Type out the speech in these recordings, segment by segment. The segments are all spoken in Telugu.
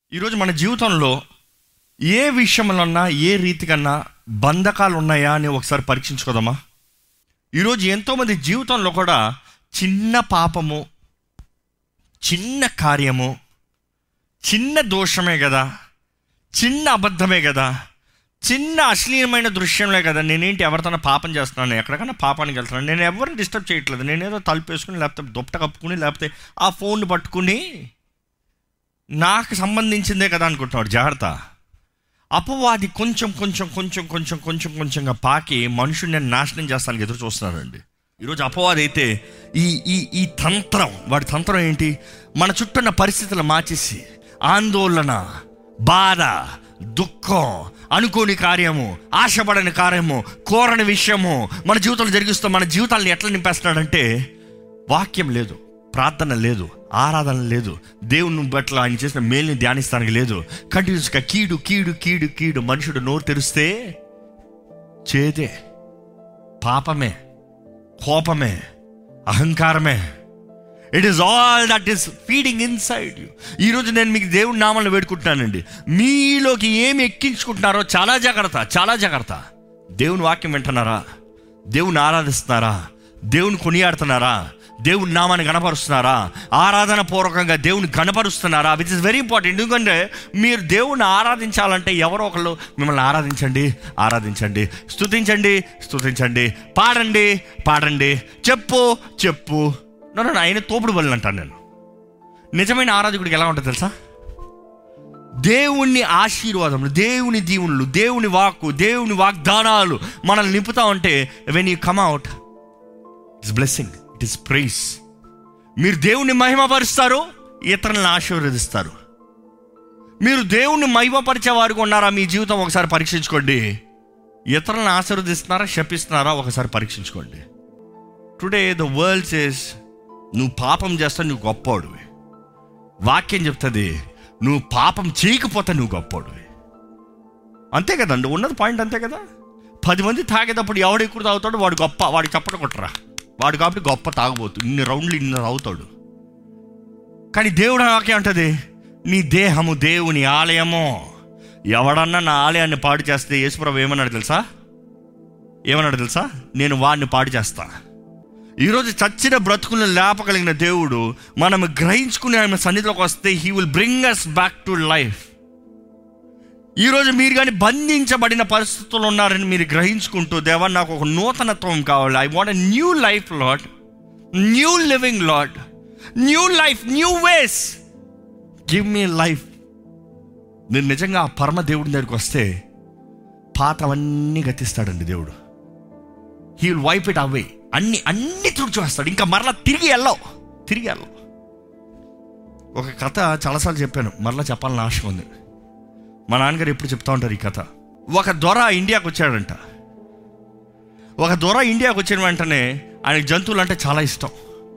ఈరోజు మన జీవితంలో ఏ విషయంలోన్నా ఏ రీతికన్నా బంధకాలు ఉన్నాయా అని ఒకసారి పరీక్షించుకోదామా ఈరోజు ఎంతోమంది జీవితంలో కూడా చిన్న పాపము చిన్న కార్యము చిన్న దోషమే కదా చిన్న అబద్ధమే కదా చిన్న అశ్లీలమైన దృశ్యంలే కదా నేనేంటి ఎవరితోనో పాపం చేస్తున్నాను ఎక్కడికైనా పాపానికి వెళ్తున్నాను నేను ఎవరిని డిస్టర్బ్ చేయట్లేదు నేనేదో తలుపేసుకుని లేకపోతే దుప్పట కప్పుకుని లేకపోతే ఆ ఫోన్ పట్టుకుని నాకు సంబంధించిందే కదా అనుకుంటున్నాడు జాగ్రత్త అపవాది కొంచెం కొంచెం కొంచెం కొంచెం కొంచెం కొంచెంగా పాకి మనుషుడిని నాశనం చేస్తానికి ఎదురు చూస్తున్నాడండి ఈరోజు అపవాది అయితే ఈ ఈ ఈ తంత్రం వాడి తంత్రం ఏంటి మన చుట్టూన్న పరిస్థితులు మార్చేసి ఆందోళన బాధ దుఃఖం అనుకోని కార్యము ఆశపడని కార్యము కోరని విషయము మన జీవితంలో జరిగిస్తూ మన జీవితాలను ఎట్లా నింపేస్తున్నాడంటే వాక్యం లేదు ప్రార్థన లేదు ఆరాధన లేదు దేవుని బట్ల ఆయన చేసిన మేల్ని ధ్యానిస్తానికి లేదు కంటిన్యూస్గా కీడు కీడు కీడు కీడు మనుషుడు నోరు తెరిస్తే చేదే పాపమే కోపమే అహంకారమే it is all that is feeding inside you ఈరోజు నేను మీకు దేవుడి నామాలను వేడుకుంటున్నానండి మీలోకి ఏమి ఎక్కించుకుంటున్నారో చాలా జాగ్రత్త చాలా జాగ్రత్త దేవుని వాక్యం వింటున్నారా దేవుని ఆరాధిస్తున్నారా దేవుని కొనియాడుతున్నారా దేవుని నామాన్ని గణపరుస్తున్నారా ఆరాధన పూర్వకంగా దేవుని గణపరుస్తున్నారా విచ్ ఇస్ వెరీ ఇంపార్టెంట్ ఎందుకంటే మీరు దేవుని ఆరాధించాలంటే ఎవరో ఒకళ్ళు మిమ్మల్ని ఆరాధించండి ఆరాధించండి స్తుతించండి స్తుతించండి పాడండి పాడండి చెప్పు చెప్పు నన్ను ఆయన తోపుడు బలు అంటాను నేను నిజమైన ఆరాధకుడికి ఎలా ఉంటుంది తెలుసా దేవుని ఆశీర్వాదములు దేవుని దీవులు దేవుని వాక్కు దేవుని వాగ్దానాలు మనల్ని నింపుతా ఉంటే when you come out it's blessing it is praise మీరు దేవుని మహిమపరుస్తారు ఇతరులను ఆశీర్వదిస్తారు మీరు దేవుణ్ణి మహిమపరిచే వారికి ఉన్నారా మీ జీవితం ఒకసారి పరీక్షించుకోండి ఇతరులను ఆశీర్వదిస్తున్నారా శపిస్తున్నారా ఒకసారి పరీక్షించుకోండి టుడే ద వరల్డ్ సేస్ నువ్వు పాపం చేస్తా నువ్వు గొప్పోడివి వాక్యం చెప్తుంది నువ్వు పాపం చేయకపోతే నువ్వు గొప్పోడివి అంతే కదండి ఉన్నది పాయింట్ అంతే కదా పది మంది తాగేటప్పుడు ఎవడు ఎక్కువ తాగుతాడు వాడు గొప్ప వాడు చప్పట కొట్టరా వాడు కాబట్టి గొప్ప తాగబోతు ఇన్ని రౌండ్లు ఇన్ని తాగుతాడు కానీ దేవుడు వాక్యం అంటది నీ దేహము దేవుని ఆలయము ఎవడన్నా నా ఆలయాన్ని పాడు చేస్తే యేసుప్రభు ఏమన్నాడు తెలుసా ఏమన్నాడు తెలుసా నేను వాడిని పాడు చేస్తా ఈరోజు చచ్చిన బ్రతుకులను లేపగలిగిన దేవుడు మనం గ్రహించుకుని ఆయన సన్నిధిలోకి వస్తే he will bring us back to life ఈరోజు మీరు కానీ బంధించబడిన పరిస్థితుల్లో ఉన్నారని మీరు గ్రహించుకుంటూ దేవా నాకు ఒక నూతనత్వం కావాలి I want new life Lord new living Lord new life new ways give me life నేను నిజంగా ఆ పరమ దేవుడి దగ్గరికి వస్తే పాతవన్నీ గతిస్తాడండి దేవుడు he will wipe it away అన్ని అన్ని తుడిచివేస్తాడు ఇంకా మరలా తిరిగి వెళ్ళవు తిరిగి వెళ్ళవు ఒక కథ చాలాసార్లు చెప్పాను మరలా చెప్పాలని ఆశ ఉంది మా నాన్నగారు ఎప్పుడు చెప్తా ఉంటారు ఈ కథ ఒక దొర ఇండియాకి వచ్చాడంట ఒక దొర ఇండియాకి వచ్చిన వెంటనే ఆయనకు జంతువులు అంటే చాలా ఇష్టం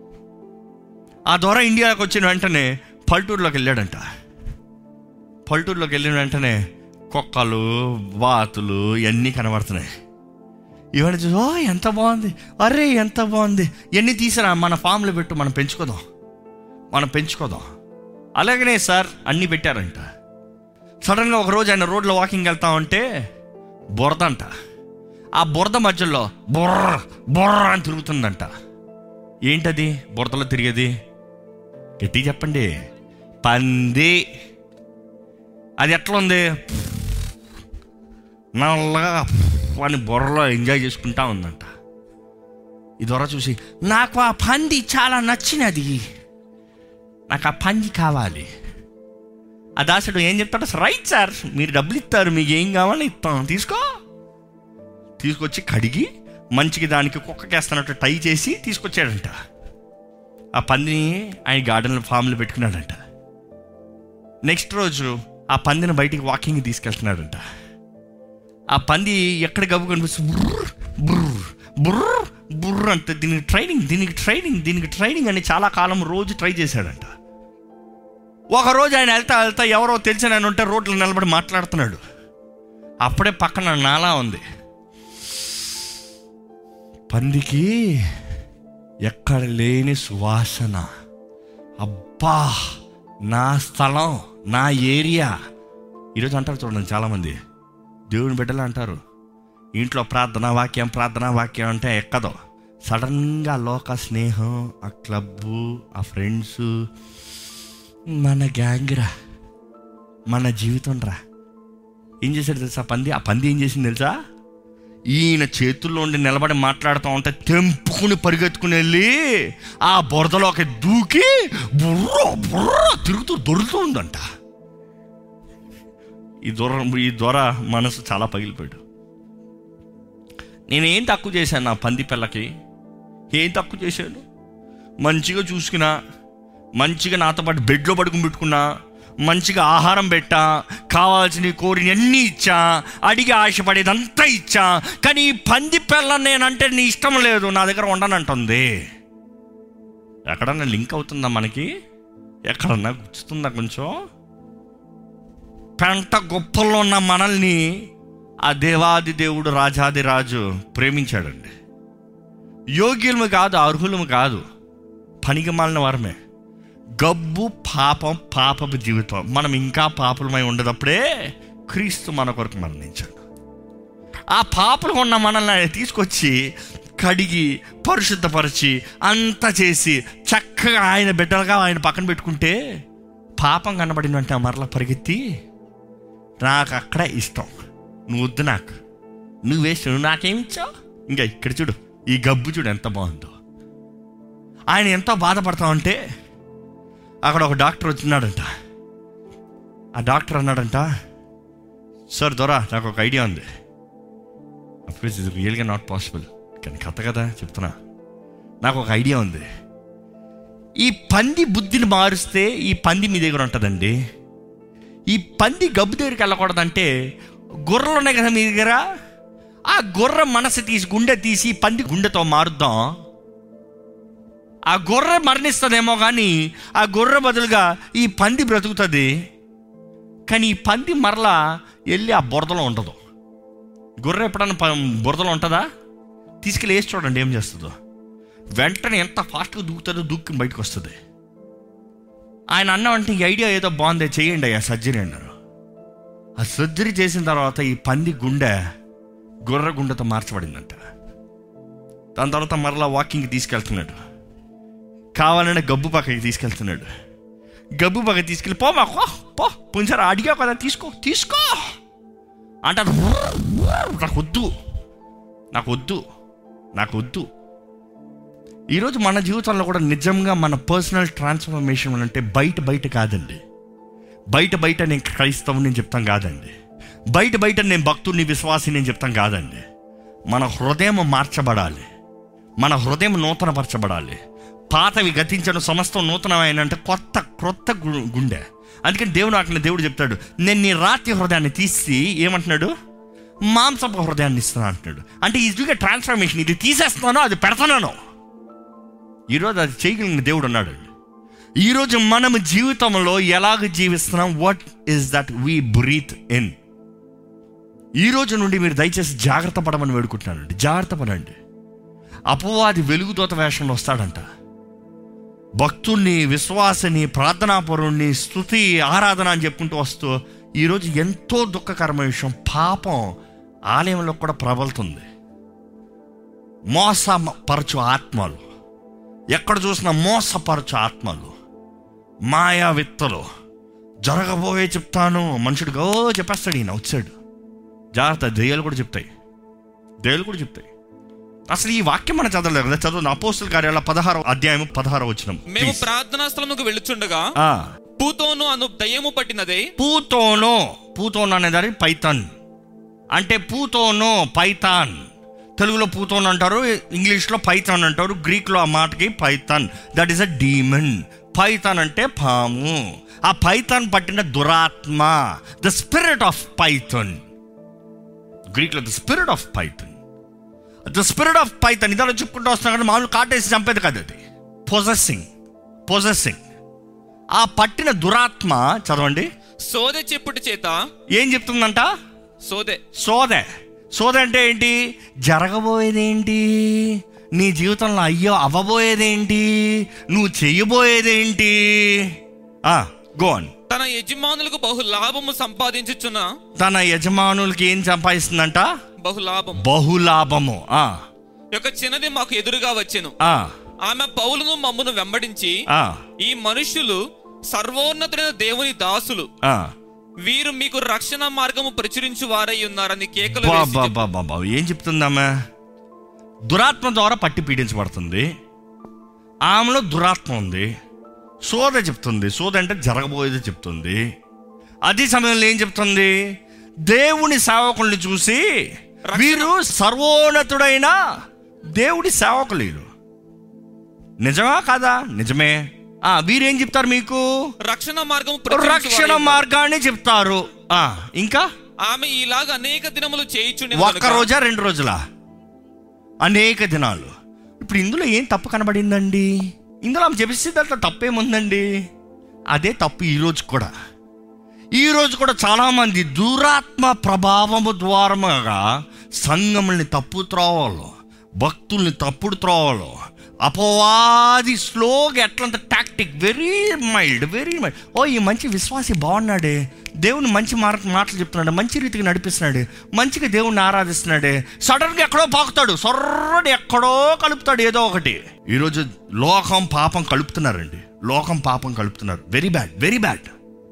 ఆ దొర ఇండియాకి వచ్చిన వెంటనే పల్లెటూరులోకి వెళ్ళాడంట పల్లెటూరులోకి వెళ్ళిన వెంటనే కుక్కలు బాతులు ఇవన్నీ కనబడుతున్నాయి ఇవన్నీ చూసి ఓ ఎంత బాగుంది అరే ఎంత బాగుంది ఇవన్నీ తీసిరా మన ఫామ్లో పెట్టు మనం పెంచుకోదాం మనం పెంచుకోదాం అలాగనే సార్ అన్నీ పెట్టారంట సడన్గా ఒక రోజు ఆయన రోడ్లో వాకింగ్ వెళ్తా ఉంటే బురద అంట ఆ బురద మధ్యలో బుర్ర బుర్ర అని తిరుగుతుందంట ఏంటది బురదలో తిరిగేది గట్టి చెప్పండి పంది అది ఎట్లా ఉంది నల్లగా అని బుర్రలో ఎంజాయ్ చేసుకుంటా ఉందంట ఇది దొర చూసి నాకు ఆ పంది చాలా నచ్చినది నాకు ఆ పంది కావాలి ఆ దాసుడు ఏం చెప్తాడు రైట్ సార్ మీరు డబ్బులు ఇస్తారు మీకు ఏం కావాలో ఇస్తాం తీసుకో తీసుకొచ్చి కడిగి మంచికి దానికి కుక్కకేస్తున్నట్టు టై చేసి తీసుకొచ్చాడంట ఆ పందిని ఆయన గార్డెన్ ఫామ్లో పెట్టుకున్నాడంట నెక్స్ట్ రోజు ఆ పందిని బయటికి వాకింగ్ తీసుకెళ్తున్నాడంట ఆ పంది ఎక్కడ గబ్బు కనిపిస్తుంది బుర్ర బుర్ర బుర్ర బుర్ర అంటే దీనికి ట్రైనింగ్ దీనికి ట్రైనింగ్ దీనికి ట్రైనింగ్ అని చాలా కాలం రోజు ట్రై చేశాడంట ఒక రోజు ఆయన వెళ్తా వెళ్తా ఎవరో తెలిసిన ఆయన ఉంటే రోడ్లు నిలబడి మాట్లాడుతున్నాడు అప్పుడే పక్కన నాలా ఉంది పందికి ఎక్కడ లేని సువాసన అబ్బా నా స్థలం నా ఏరియా ఈరోజు అంటారు చూడండి చాలామంది దేవుని బిడ్డలు అంటారు ఇంట్లో ప్రార్థన వాక్యం ప్రార్థన వాక్యం అంటే ఎక్కదో సడన్గా లోక స్నేహం ఆ క్లబ్బు ఆ ఫ్రెండ్స్ మన గ్యాంగ్ రా మన జీవితం రా ఏం చేశాడు తెలుసా పంది ఆ పంది ఏం చేసింది తెలుసా ఈయన చేతుల్లో ఉండి నిలబడి మాట్లాడుతూ ఉంటే తెంపుకుని పరిగెత్తుకుని వెళ్ళి ఆ బురదలోకి దూకి బుర్ర బుర్ర తిరుగుతూ దొరుకుతూ ఉందంట ఈ దూరం ఈ దొర మనసు చాలా పగిలిపోయాడు నేనేం తక్కువ చేశాను నా పంది పిల్లకి ఏం తక్కువ చేశాను మంచిగా చూసుకున్నా మంచిగా నాతో పాటు బెడ్లో పడుకుని పెట్టుకున్నా మంచిగా ఆహారం పెట్టా కావాల్సిన కోరిని అన్నీ ఇచ్చా అడిగి ఆశపడేదంతా ఇచ్చా కానీ ఈ పంది పిల్ల నేనంటే నీ ఇష్టం లేదు నా దగ్గర ఉండనంటుంది ఎక్కడన్నా లింక్ అవుతుందా మనకి ఎక్కడన్నా గుచ్చుతుందా కొంచెం పెంట గొప్పల్లో ఉన్న మనల్ని ఆ దేవాది దేవుడు రాజాది రాజు ప్రేమించాడండి యోగ్యులము కాదు అర్హులము కాదు పనికి మాలిన వారమే గబ్బు పాపం పాపపు జీవితం మనం ఇంకా పాపులమై ఉండేటప్పుడే క్రీస్తు మన కొరకు మరణించాడు ఆ పాపలు ఉన్న మనల్ని ఆయన తీసుకొచ్చి కడిగి పరిశుద్ధపరిచి అంతా చేసి చక్కగా ఆయన బిడ్డలుగా ఆయన పక్కన పెట్టుకుంటే పాపం కనబడినంటే మరలా పరిగెత్తి నాకు అక్కడ ఇష్టం నువ్వు వద్దు నాకు నువ్వు వేస్ట్ నువ్వు నాకేమి ఇచ్చావు ఇంకా ఇక్కడ చూడు ఈ గబ్బు చూడు ఎంత బాగుందో ఆయన ఎంతో బాధపడతా ఉంటే అక్కడ ఒక డాక్టర్ వచ్చినాడంట ఆ డాక్టర్ అన్నాడంట సార్ దొరా నాకు ఒక ఐడియా ఉంది అఫ్కోర్స్ ఇది రియల్గా నాట్ పాసిబుల్ కానీ కథ కదా చెప్తున్నా నాకు ఒక ఐడియా ఉంది ఈ పంది బుద్ధిని మారుస్తే ఈ పంది మీ దగ్గర ఉంటుందండి ఈ పంది గబ్బు దగ్గరికి వెళ్ళకూడదంటే గొర్రెలు ఉన్నాయి కదా మీ దగ్గర ఆ గొర్రె మనసు తీసి గుండె తీసి పంది గుండెతో మారుద్దాం ఆ గొర్రె మరణిస్తుందేమో కానీ ఆ గొర్రె బదులుగా ఈ పంది బ్రతుకుతుంది కానీ ఈ పంది మరలా వెళ్ళి ఆ బురదలో ఉండదు గొర్రె ఎప్పుడన్నా ప- బురదలో ఉంటుందా తీసుకెళ్ళి వేసి చూడండి ఏం చేస్తుందో వెంటనే ఎంత ఫాస్ట్గా దూకుతుందో దూకి బయటకు వస్తుంది ఆయన అన్నామంటే ఈ ఐడియా ఏదో బాగుందే చేయండి అయ్యా సర్జరీ అన్నారు ఆ సర్జరీ చేసిన తర్వాత ఈ పంది గుండె గొర్రె గుండెతో మార్చబడిందంట దాని తర్వాత మరలా వాకింగ్కి తీసుకెళ్తున్నాడు కావాలనే గబ్బు పక్కకి తీసుకెళ్తున్నాడు గబ్బు పక్క తీసుకెళ్ళి పో మాకు పో పుంజారు అడిగా కదా తీసుకో తీసుకో అంటారు నాకు వద్దు నాకు వద్దు నాకు వద్దు ఈరోజు మన జీవితంలో కూడా నిజంగా మన పర్సనల్ ట్రాన్స్ఫర్మేషన్ అంటే బయట బయట కాదండి బయట బయట నేను క్రైస్తవుని నేను చెప్తాం కాదండి బయట బయట నేను భక్తుడిని విశ్వాసి నేను చెప్తాం కాదండి మన హృదయం మార్చబడాలి మన హృదయం నూతనపరచబడాలి పాతవి గతించడం సమస్తం నూతనమైన అంటే కొత్త క్రొత్త గు- గుండె అందుకని దేవుడు అక్కడ దేవుడు చెప్తాడు నేను నీ రాతి హృదయాన్ని తీసి ఏమంటున్నాడు మాంసపు హృదయాన్ని ఇస్తాను అంటున్నాడు అంటే ఇది ట్రాన్స్ఫర్మేషన్ ఇది తీసేస్తున్నాను అది పెడతాను ఈరోజు అది చేయగలిగిన దేవుడు ఉన్నాడు ఈరోజు మనం జీవితంలో ఎలాగ జీవిస్తున్నాం what is that we breathe in ఈ రోజు నుండి మీరు దయచేసి జాగ్రత్త పడమని వేడుకుంటున్నానండి జాగ్రత్త పడండి అపవాది వెలుగుదోత వేషంలో వస్తాడంట భక్తుణ్ణి విశ్వాసని ప్రార్థనాపరుణ్ణి స్థుతి ఆరాధన అని చెప్పుకుంటూ వస్తూ ఈరోజు ఎంతో దుఃఖకరమైన విషయం పాపం ఆలయంలో కూడా ప్రబలుతుంది మోసపరచు ఆత్మలు ఎక్కడ చూసినా మోసపరచు ఆత్మలు మాయా విత్తలు జరగబోయే చెప్తాను మనుషుడు ఓ చెప్పేస్తాడు ఈయన వచ్చాడు జాగ్రత్త దెయ్యాలు కూడా చెప్తాయి దెయ్యాలు కూడా చెప్తాయి అసలు ఈ వాక్యం మనం చదవలేదు కదా చదువు అపోస్తుల కార్యాల పదహారో అధ్యాయం పదహారో వచ్చిన మేము ప్రార్థనా స్థలముకు వెళ్ళుచుండగా పూతోను అను దయ్యము పట్టినదే పూతోనో పూతోన్ అనేదాన్ని పైథాన్ అంటే పూతోనో పైథాన్ తెలుగులో పూతోన్ అంటారు ఇంగ్లీష్లో పైథాన్ అంటారు గ్రీక్లో ఆ మాటకి python that is a demon python అంటే పాము ఆ పైథాన్ పట్టిన దురాత్మ ద స్పిరిట్ ఆఫ్ పైథాన్ గ్రీక్లో the spirit of python the spirit of python ఇదాలో చెప్పుకుంటూ వస్తున్నా కానీ మామూలు కాటేసి చంపేది కాదు అది పొజెసింగ్ పొజెసింగ్ ఆ పట్టిన దురాత్మ చదవండి సోదె చెప్పుటి చేత ఏం చెప్తుందంట సోదె సోదె సోదె అంటే ఏంటి జరగబోయేదేంటి నీ జీవితంలో అయ్యో అవ్వబోయేదేంటి నువ్వు చెయ్యబోయేదేంటి ఆ, గోన్ తన యజమానులకు బహు లాభము సంపాదించుచున్న తన యజమానులకి ఏం సంపాదిస్తుందంట బహు లాభం బహులాభము ఆ యొక్క చిన్నది మాకు ఎదురుగా వచ్చెను ఆ ఆమె పౌలును మమ్మును వెంబడించి ఆ ఈ మనుష్యులు సర్వోన్నతుడైన దేవుని దాసులు ఆ వీరు మీకు రక్షణ మార్గము ప్రచురించు వారై ఉన్నారని కేకలు వేసి బాబా చెప్పు. బాబా బాబా ఏం చెప్తుందామె దురాత్మ ద్వారా పట్టి పీడించబడుతుంది ఆమెలో దురాత్మ ఉంది సోద చెప్తుంది సోద అంటే జరగబోయేది చెప్తుంది అదే సమయంలో ఏం చెప్తుంది దేవుని సేవకుల్ని చూసి వీరు సర్వోన్నతుడైన దేవుడి సేవకులు వీరు నిజమా కాదా నిజమే ఆ వీరేం చెప్తారు మీకు రక్షణ మార్గము ప్రచురించు రక్షణ వారై ఉన్నారు. మార్గాన్ని చెప్తారు ఆ ఇంకా ఆమె ఇలాగ అనేక దినములు చేయుచుండి ఒక్క రోజా రెండు రోజులా అనేక దినాలు ఇప్పుడు ఇందులో ఏం తప్పు కనబడిందండి ఇందులో ఆమె చెప్పేసి దాంట్లో తప్పేముందండి అదే తప్పు ఈ రోజు కూడా ఈ రోజు కూడా చాలామంది దురాత్మ ప్రభావము ద్వారముగా సంఘముల్ని తప్పు త్రోవలో భక్తుల్ని తప్పుడు త్రోవలో అపవాది స్లోగా ఎట్లంత tactic very mild very mild ఓ ఈ మంచి విశ్వాసి బాగున్నాడే దేవుని మంచి మాట మాటలు చెప్తున్నాడు మంచి రీతికి నడిపిస్తున్నాడు మంచిగా దేవుణ్ణి ఆరాధిస్తున్నాడే సడన్గా ఎక్కడో పాకుతాడు సొర్రని ఎక్కడో కలుపుతాడు ఏదో ఒకటి ఈరోజు లోకం పాపం కలుపుతున్నారండి లోకం పాపం కలుపుతున్నారు వెరీ బ్యాడ్ వెరీ బ్యాడ్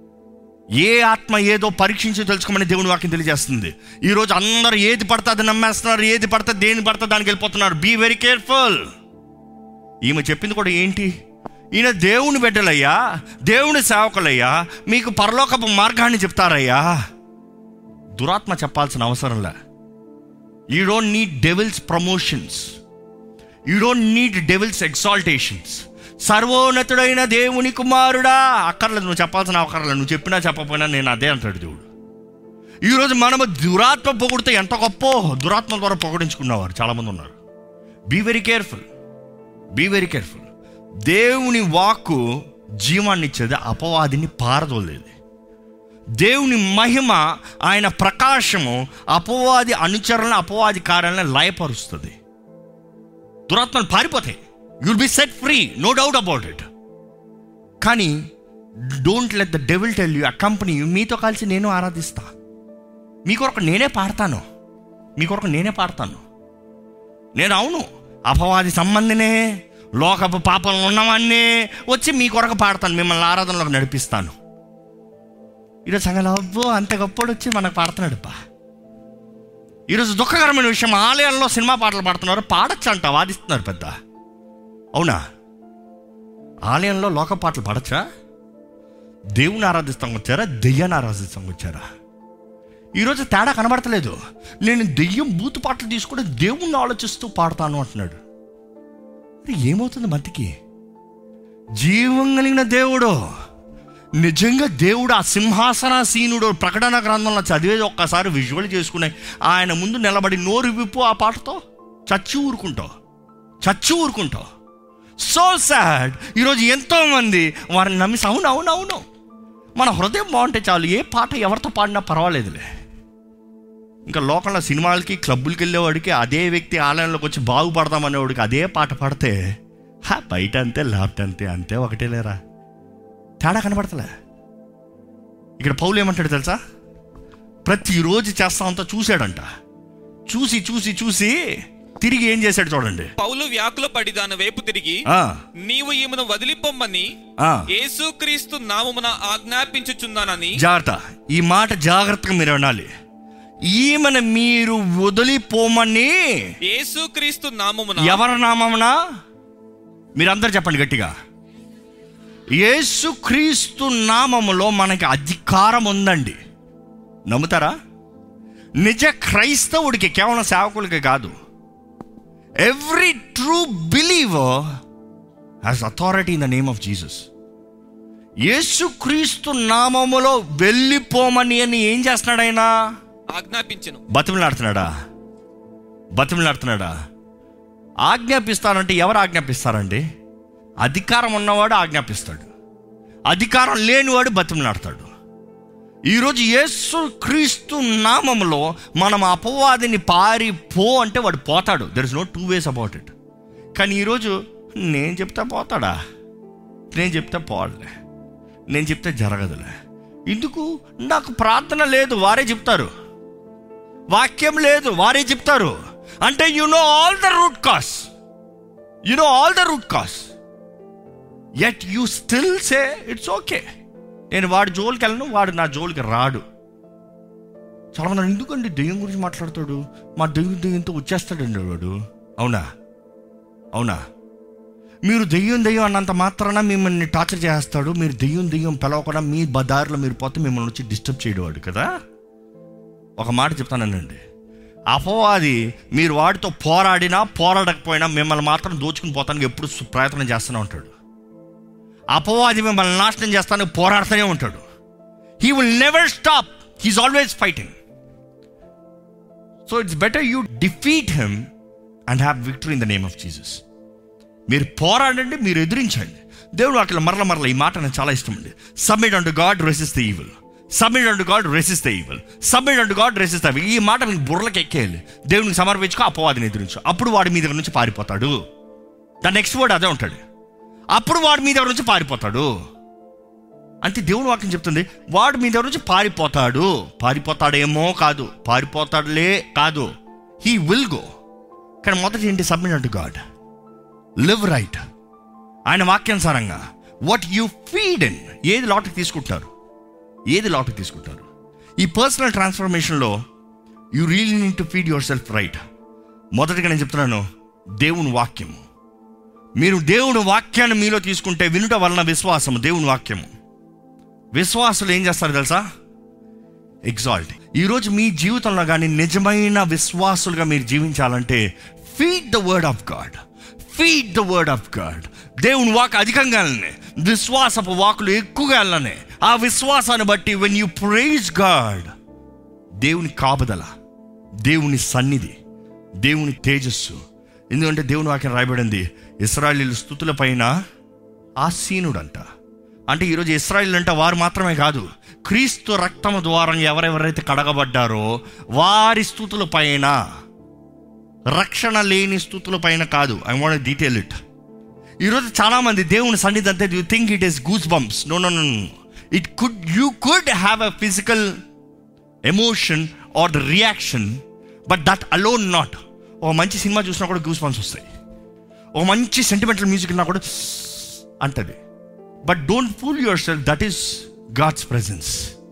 ఏ ఆత్మ ఏదో పరీక్షించి తెలుసుకోమని దేవుని వాక్యం తెలియజేస్తుంది ఈ రోజు అందరూ ఏది పడితే అది నమ్మేస్తున్నారు ఏది పడితే దేని పడితే దానికి వెళ్ళిపోతున్నారు బీ వెరీ కేర్ఫుల్ ఈమె చెప్పింది కూడా ఏంటి ఈయన దేవుని బిడ్డలయ్యా దేవుని సేవకులయ్యా మీకు పరలోకపు మార్గాన్ని చెప్తారయ్యా దురాత్మ చెప్పాల్సిన అవసరంలే you don't need devil's promotions you don't need devil's exaltations సర్వోన్నతుడైన దేవుని కుమారుడా అక్కర్లేదు నువ్వు చెప్పాల్సిన అక్కర్లేదు నువ్వు చెప్పినా చెప్పకపోయినా నేను అదే అంటాడు దేవుడు ఈరోజు మనము దురాత్మ పొగిడితే ఎంత గొప్ప దురాత్మ ద్వారా పొగడించుకున్నవారు చాలామంది ఉన్నారు be very careful be very careful దేవుని వాక్కు జీవాన్ని ఇచ్చేది అపవాదిని పారదోలేది దేవుని మహిమ ఆయన ప్రకాశము అపవాది అనుచరణ అపవాది కార్యాలను లయపరుస్తుంది దురాత్మలు పారిపోతాయి you'll be set free no doubt about it కానీ don't let the devil tell you company మీతో కలిసి నేను ఆరాధిస్తా మీ కొరకు నేనే పాడతాను మీ కొరకు నేనే పాడతాను నేను అవును అపవాది సంబంధినే లోకపు పాపంలో ఉన్నవాన్ని వచ్చి మీ కొరకు పాడతాను మిమ్మల్ని ఆరాధనలోకి నడిపిస్తాను ఈరోజు సంగతి అబ్బో అంత గొప్పడు వచ్చి మనకు పాడుతున్నాడు బా ఈరోజు దుఃఖకరమైన విషయం ఆలయాల్లో సినిమా పాటలు పాడుతున్నారు పాడచ్చు అంట వాదిస్తున్నారు పెద్ద అవునా ఆలయంలో లోక పాటలు పాడచ్చా దేవుని ఆరాధిస్తాం వచ్చారా దెయ్యాన్ని ఆరాధిస్తాం వచ్చారా ఈరోజు తేడా కనబడతలేదు నేను దెయ్యం బూతు పాటలు తీసుకుంటే దేవుణ్ణి ఆలోచిస్తూ పాడతాను అంటున్నాడు మరి ఏమవుతుంది మతికి జీవం కలిగిన దేవుడు నిజంగా దేవుడు ఆ సింహాసనాసీనుడు ప్రకటన గ్రంథంలో చదివేది ఒక్కసారి విజువల్ చేసుకునే ఆయన ముందు నిలబడి నోరు విప్పు ఆ పాటతో చచ్చి ఊరుకుంటావు చచ్చి ఊరుకుంటావు సో సాడ్ ఈరోజు ఎంతో మంది వారిని నమ్మి అవును అవును అవును మన హృదయం బాగుంటే చాలు ఏ పాట ఎవరితో పాడినా పర్వాలేదులే ఇంకా లోకంలో సినిమాలకి క్లబ్బులకి వెళ్ళేవాడికి అదే వ్యక్తి ఆలయంలోకి వచ్చి బాగుపడదామనేవాడికి అదే పాట పాడితే హా బయట అంతే లేకపోతే అంతే అంతే ఒకటే లేరా తేడా కనబడతలే ఇక్కడ పౌలు ఏమంటాడు తెలుసా ప్రతిరోజు చేస్తా అంతా చూశాడంట చూసి చూసి చూసి తిరిగి ఏం చేశాడు చూడండి పౌలు వ్యాకుల పడి దాని వైపు తిరిగి ఆ, నీవు ఈమెను వదిలిపోమ్మని ఆ, యేసుక్రీస్తు నామమున ఆజ్ఞాపించుచున్నానని జాగ్రత్త ఈ మాట జాగ్రత్తగా మీరు వినాలి ఈమెను మీరు వదిలిపోమని యేసుక్రీస్తు నామమున ఎవరి నామమున మీరందరూ చెప్పండి గట్టిగా యేసుక్రీస్తు నామములో మనకి అధికారం ఉందండి నమ్ముతారా నిజ క్రైస్తవుడికి కేవలం సేవకులకి కాదు every true believer has authority in the name of Jesus Yesukristu నామములో వెళ్ళిపోమని అని ఏం చేస్తున్నాడు ఆయన ఆజ్ఞాపించను బతిమలాడుతున్నాడా బతిమలాడుతున్నాడా ఆజ్ఞాపిస్తానంటే ఎవరు ఆజ్ఞాపిస్తారండి అధికారం ఉన్నవాడు ఆజ్ఞాపిస్తాడు అధికారం లేనివాడు బతిమలాడతాడు ఈరోజు యేసు క్రీస్తు నామంలో మనం అపవాదిని పారి పో అంటే వాడు పోతాడు there is no two ways about it కానీ ఈరోజు నేను చెప్తే పోతాడా నేను చెప్తే పోలే నేను చెప్తే జరగదులే ఎందుకు నాకు ప్రార్థన లేదు వారే చెప్తారు వాక్యం లేదు వారే చెప్తారు అంటే you know all the root cause you know all the root cause yet you still say it's okay నేను వాడి జోలికి వెళ్ళను వాడు నా జోలికి రాడు చాలా మంది ఎందుకండి దెయ్యం గురించి మాట్లాడతాడు మా దెయ్యం దెయ్యంతో వచ్చేస్తాడండి వాడు అవునా అవునా మీరు దెయ్యం దెయ్యం అన్నంత మాత్రాన మిమ్మల్ని టార్చర్ చేస్తాడు మీరు దెయ్యం దెయ్యం పిలవకుండా మీ బదారిలో మీరు పోతే మిమ్మల్ని వచ్చి డిస్టర్బ్ చేయడవాడు కదా ఒక మాట చెప్తానండి అపవాది మీరు వాడితో పోరాడినా పోరాడకపోయినా మిమ్మల్ని మాత్రం దోచుకుని పోతానికి ఎప్పుడు సు- ప్రయత్నం చేస్తూనే ఉంటాడు అపవాది మిమ్మల్ని నాశనం చేస్తానికి పోరాడుతూనే ఉంటాడు he will never stop he's always fighting so it's better you defeat him and have victory in the name of Jesus మీరు పోరాడండి మీరు ఎదిరించండి దేవుడు అట్లా మరల మరల ఈ మాట నాకు చాలా ఇష్టం అండి submit unto God resist the evil submit unto God resist the evil submit unto God resist the ఈ మాట మీకు బుర్రలకు ఎక్కేయాలి దేవునికి సమర్పించుకో అపవాదిని ఎదిరించు అప్పుడు వాడి మీ దగ్గర నుంచి పారిపోతాడు ద నెక్స్ట్ వర్డ్ అదే ఉంటాడు అప్పుడు వాడు మీ దగ్గర నుంచి పారిపోతాడు అంటే దేవుని వాక్యం చెప్తుంది వాడు మీ దగ్గర నుంచి పారిపోతాడు పారిపోతాడేమో కాదు పారిపోతాడులే కాదు హీ విల్ గో కానీ మొదటి ఏంటి submit unto God live right ఆయన వాక్యానుసారంగా వాట్ యు ఫీడ్ ఇన్ ఏది లాట్కి తీసుకుంటారు ఏది లాట్కి తీసుకుంటారు ఈ పర్సనల్ ట్రాన్స్ఫర్మేషన్లో you really need to feed yourself right మొదటిగా నేను చెప్తున్నాను దేవుని వాక్యం మీరు దేవుని వాక్యాన్ని మీలో తీసుకుంటే వినుట వలన విశ్వాసము దేవుని వాక్యము విశ్వాసులు ఏం చేస్తారు తెలుసా ఎగ్జాల్ట్ ఈరోజు మీ జీవితంలో కానీ నిజమైన విశ్వాసులుగా మీరు జీవించాలంటే feed the word of God feed the word of God దేవుని వాక్ అధికంగా వెళ్ళనే విశ్వాసపు వాకులు ఎక్కువగా వెళ్ళనే ఆ విశ్వాసాన్ని బట్టి వెన్ యూ ప్రైజ్ గాడ్ దేవుని కాపుదల దేవుని సన్నిధి దేవుని తేజస్సు ఎందుకంటే దేవుని వాక్యం రాయబడింది ఇస్రాయలీల స్థుతుల పైన ఆసీనుడంట అంటే ఈరోజు ఇస్రాయిల్ అంటే వారు మాత్రమే కాదు క్రీస్తు రక్తము ద్వారా ఎవరెవరైతే కడగబడ్డారో వారి స్థుతుల పైన రక్షణ లేని స్థుతుల పైన కాదు ఐ వాంట్ డీటెయిల్ ఇట్ ఈరోజు చాలా మంది దేవుని సన్నిధి అంతే you think it is goose bumps no no no it could you could have a physical emotion or the reaction but that alone not ఒక మంచి సినిమా చూసినా కూడా గూస్ బంప్స్ వస్తాయి ఒక మంచి సెంటిమెంటల్ మ్యూజిక్ ఉన్నా కూడా అంటది but don't fool yourself that is God's presence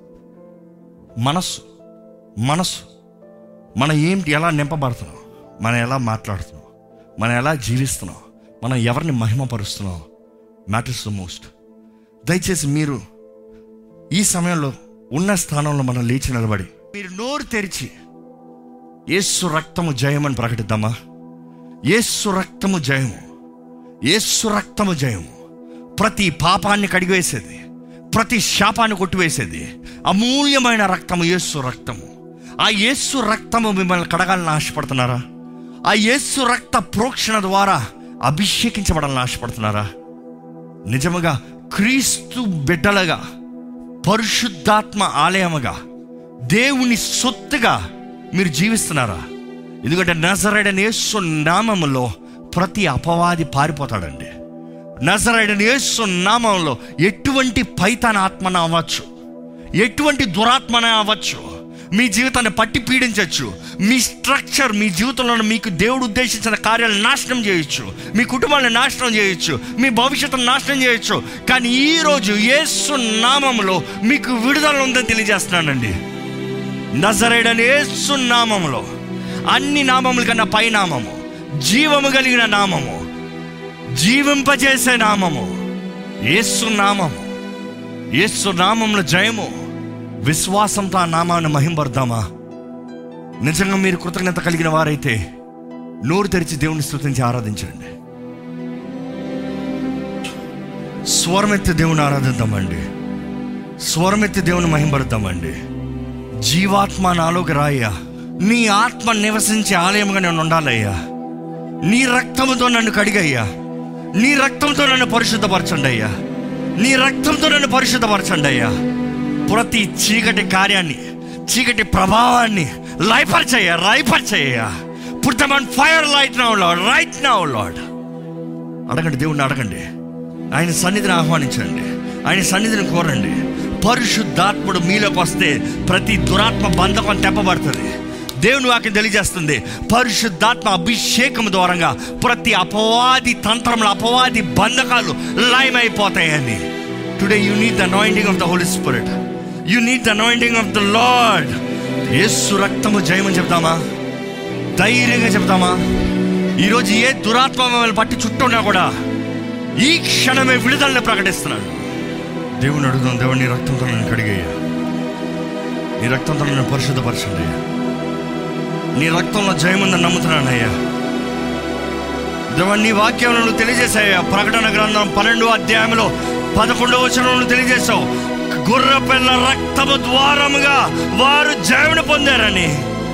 మనస్సు మనస్సు మనం ఏంటి ఎలా నింపబడుతున్నాం మనం ఎలా మాట్లాడుతున్నాం మనం ఎలా జీవిస్తున్నాం మనం ఎవరిని మహిమపరుస్తున్నాం మ్యాటర్స్ ద మోస్ట్ దయచేసి మీరు ఈ సమయంలో ఉన్న స్థానంలో మనం లేచి నిలబడి మీరు నోరు తెరిచి యేసు రక్తము జయమని ప్రకటిద్దామా యేసు రక్తము జయము యేసు రక్తము జయము ప్రతి పాపాన్ని కడిగివేసేది ప్రతి శాపాన్ని కొట్టివేసేది అమూల్యమైన రక్తము యేసు రక్తము ఆ యేసు రక్తము మిమ్మల్ని కడగాలని ఆశపడుతున్నారా ఆ యేసు రక్త ప్రోక్షణ ద్వారా అభిషేకించబడాలని ఆశపడుతున్నారా నిజముగా క్రీస్తు బిడ్డలుగా పరిశుద్ధాత్మ ఆలయముగా దేవుని సొత్తుగా మీరు జీవిస్తున్నారా ఎందుకంటే నజరైడని యేసు నామములో ప్రతి అపవాది పారిపోతాడండి నజరైడని యేసు నామంలో ఎటువంటి పైతాన ఆత్మన అవ్వచ్చు ఎటువంటి దురాత్మన అవ్వచ్చు మీ జీవితాన్ని పట్టి పీడించవచ్చు మీ స్ట్రక్చర్ మీ జీవితంలో మీకు దేవుడు ఉద్దేశించిన కార్యాలను నాశనం చేయొచ్చు మీ కుటుంబాన్ని నాశనం చేయొచ్చు మీ భవిష్యత్తును నాశనం చేయొచ్చు కానీ ఈరోజు యేసు నామంలో మీకు విడుదల ఉందని తెలియజేస్తున్నానండి నజరేడని యేసు నామములో అన్ని నామముల కన్నా పై నామము జీవము కలిగిన నామము జీవింపజేసే నామము యేసు నామము యేసు నామంలో జయము విశ్వాసంతో ఆ నామాన్ని మహింపడదామా నిజంగా మీరు కృతజ్ఞత కలిగిన వారైతే నోరు తెరిచి దేవుని స్తుతించి ఆరాధించండి స్వరమెత్తి దేవుని ఆరాధిద్దామండి స్వరమెత్తి దేవుని మహింపడతామండి జీవాత్మ నాలోకి రాయ్యా నీ ఆత్మ నివసించే ఆలయంగా నేను ఉండాలయ్యా నీ రక్తంతో నన్ను కడిగయ్యా నీ రక్తంతో నన్ను పరిశుద్ధపరచండి అయ్యా నీ రక్తంతో నన్ను పరిశుద్ధపరచండి అయ్యా ప్రతి చీకటి కార్యాన్ని చీకటి ప్రభావాన్ని లైపర్చయ్యా రైపర్చయ్యా put them on fire light now Lord right now Lord అడగండి దేవుణ్ణి అడగండి ఆయన సన్నిధిని ఆహ్వానించండి ఆయన సన్నిధిని కోరండి పరిశుద్ధాత్ముడు మీలోకి వస్తే ప్రతి దురాత్మ బంధకం తెప్పబడుతుంది దేవుని వాక్యం తెలియజేస్తుంది పరిశుద్ధాత్మ అభిషేకం ద్వారంగా ప్రతి అపవాది తంత్రములు అపవాది బంధకాలు లయమైపోతాయని today you need the anointing of the Holy Spirit you need the anointing of the Lord Yesu రక్తము జయమని చెప్తామా ధైర్యంగా చెప్తామా ఈరోజు ఏ దురాత్మ మిమ్మల్ని పట్టి చుట్టున్నా కూడా ఈ క్షణమే విడుదలని ప్రకటిస్తున్నాడు దేవుని అడుగుదాం దేవుని నీ రక్తంతో నన్ను కడిగయ్యా నీ రక్తంతో నన్ను పరిశుద్ధపరచండి అయ్యా నీ రక్తంలో జయముందని నమ్ముతున్నానయ్యా దేవా నీ వాక్యంలో తెలియజేశాయ్యా ప్రకటన గ్రంథం పన్నెండు అధ్యాయంలో పదకొండవ వచనంలో తెలియజేశావు గుర్ర పిల్ల రక్తము ద్వారముగా వారు జయమును పొందారని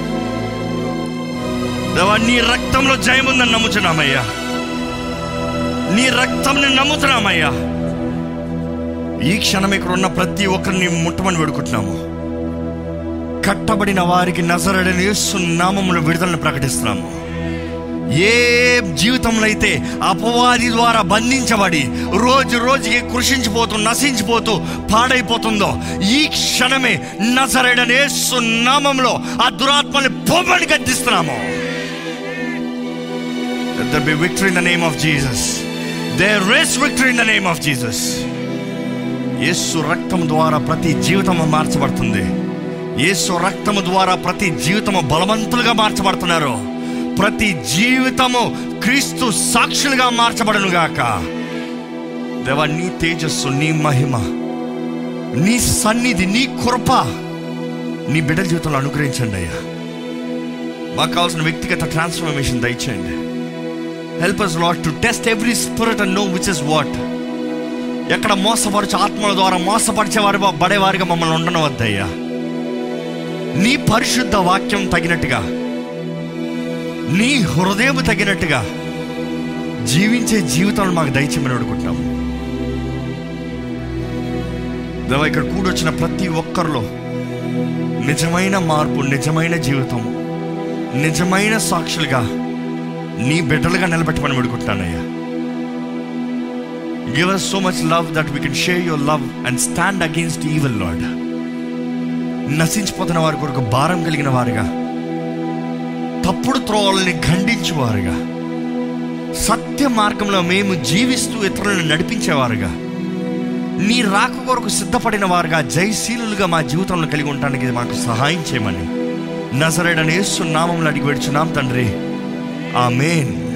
దేవా నీ రక్తంలో జయముందని నమ్ముతున్నామయ్యా నీ రక్తంని నమ్ముతున్నామయ్యా ఈ క్షణం ఇక్కడ ఉన్న ప్రతి ఒక్కరిని ముట్టమని వేడుకుంటున్నాము కట్టబడిన వారికి నజరడని నామములు విడుదలను ప్రకటిస్తున్నాము ఏ జీవితంలో అయితే అపవాది ద్వారా బంధించబడి రోజు రోజుకి కృషించిపోతూ నశించిపోతూ పాడైపోతుందో ఈ క్షణమే నజరడని నామంలో ఆ దురాత్మని పొమ్మని గద్దిస్తున్నాము There be victory in the name of Jesus. There is victory in the name of Jesus. యేసు రక్తం ద్వారా ప్రతి జీవితము మార్చబడుతుంది యేసు రక్తము ద్వారా ప్రతి జీవితము బలవంతులుగా మార్చబడుతున్నారు ప్రతి జీవితము క్రీస్తు సాక్షులుగా మార్చబడును గాక దేవా నీ తేజస్సు నీ మహిమ నీ సన్నిధి నీ కృప నీ బిడ్డల జీవితంలో అనుగ్రహించండి అయ్యా మాకు కావాల్సిన వ్యక్తిగత ట్రాన్స్ఫర్మేషన్ దయచేయండి help us Lord to test every spirit and know which is what ఎక్కడ మోసపరచు ఆత్మల ద్వారా మోసపరిచేవారు బడేవారిగా మమ్మల్ని ఉండనవద్దయ్యా నీ పరిశుద్ధ వాక్యం తగినట్టుగా నీ హృదయం తగినట్టుగా జీవించే జీవితాలు మాకు దయచేయమని అడుగుతున్నాము దేవా ఇక్కడ కూడొచ్చిన ప్రతి ఒక్కరిలో నిజమైన మార్పు నిజమైన జీవితం నిజమైన సాక్షులుగా నీ బిడ్డలుగా నిలబెట్టమని పెడుకుంటానయ్యా give us so much love that we can share your love and stand against evil Lord నశించిపోతున్న వారి కొరకు భారం కలిగిన వారుగా తప్పుడు త్రోవల్ని ఖండించేవారుగా సత్య మార్గంలో మేము జీవిస్తూ ఇతరులను నడిపించేవారుగా నీ రాక కొరకు సిద్ధపడిన వారుగా జయశీలులుగా మా జీవితంలో కలిగి ఉండటానికి మాకు సహాయం చేయమని నజరేడని యేసు నామంలో అడిగి పెడుచున్నాం తండ్రి ఆమెన్